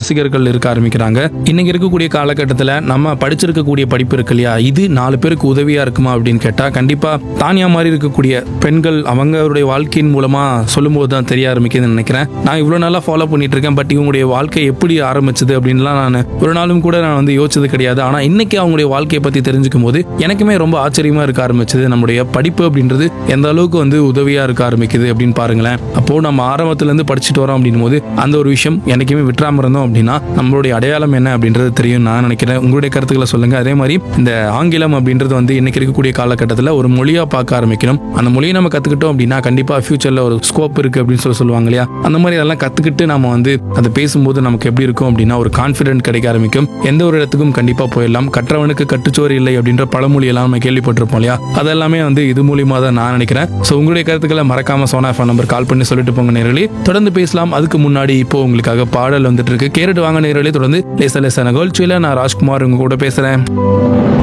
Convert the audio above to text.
ரசிகர்கள் இருக்க ஆரம்பிக்கிறாங்க இன்னைக்கு இருக்கக்கூடிய காலகட்டத்தில் நம்ம படிச்சிருக்கக்கூடிய படிப்பு இருக்கு இல்லையா இது நாலு பேருக்கு உதவியா இருக்குமா அப்படின்னு கேட்டா கண்டிப்பா தானியா மாதிரி இருக்கக்கூடிய பெண்கள் அவங்களுடைய வாழ்க்கையின் மூலமா சொல்லும்போது தான் தெரிய ஆரம்பிக்குதுன்னு நினைக்கிறேன் நான் இவ்வளவு நாளா ஃபாலோ பண்ணிட்டு இருக்கேன் பட் இவங்களுடைய வாழ்க்கை எப்படி ஆரம்பிச்சது அப்படின்லாம் நான் ஒரு நாளும் கூட நான் வந்து யோசிச்சது கிடையாது ஆனா இன்னைக்கு அவங்களுடைய வாழ்க்கையை பத்தி தெரிஞ்சுக்கும் போது எனக்குமே ரொம்ப ஆச்சரியமா இருக்க ஆரம்பிச்சது நம்முடைய படிப்பு அப்படின்றது எந்த அளவுக்கு வந்து உதவியா இருக்க ஆரம்பிக்குது அப்படின்னு பாருங்களேன் அப்போ நம்ம ஆரம்பத்துல இருந்து படிச்சுட்டு வரோம் அப்படின்னும் போது அந்த ஒரு விஷயம் என்னைக்குமே விட்டுறாம இருந்தோம் அப்படின்னா நம்மளுடைய அடையாளம் என்ன அப்படின்றது தெரியும் நான் நினைக்கிறேன் உங்களுடைய கருத்துக்களை சொல்லுங்க அதே மாதிரி இந்த ஆங்கிலம் அப்படின்றது வந்து இன்னைக்கு இருக்கக்கூடிய காலகட்டத்தில் ஒரு மொழியா பார்க்க ஆரம்பிக்கணும் அந்த மொழியை நம்ம கத்துக்கிட்டோம் அப்படின்னா கண்டிப்பா ஃபியூச்சர்ல ஒரு ஸ்கோப் இருக்கு அப்படின்னு சொல்லி சொல்லுவாங்க இல்லையா அந்த மாதிரி அதெல்லாம் கத்துக்கிட்டு நம்ம வந்து அதை பேசும்போது நமக்கு எப்படி இருக்கும் அப்படின்னா ஒரு கான்ஃபிடென்ட் கிடைக்க ஆரம்பிக்கும் எந்த ஒரு இடத்துக்கும் கண்டிப்பா போயிடலாம் கற்றவனுக்கு கட்டுச்சோறு இல்லை அப்படின்ற பழமொழி எல்லாம் நம்ம கேள்விப்பட்டிருப்போம் இல்லையா அதெல்லாமே வந்து இது மூலியமா தான் நான் நினைக்கிறேன் ஸோ உங்களுடைய கருத்துக்களை மறக்காம சோனா ஃபோன் நம்பர் கால் பண்ணி சொல்லிட்டு போங்க நேர்களே தொடர்ந்து பேசலாம் அதுக்கு முன்னாடி இப்போ உங்களுக்காக பாடல் வந்துட்டு இருக்கு கேட்டுட்டு வாங்க நேர்களே தொடர்ந்து லேச லேச நகழ்ச்சியில நான் ராஜ்குமார் உங்க கூட பேசுறேன்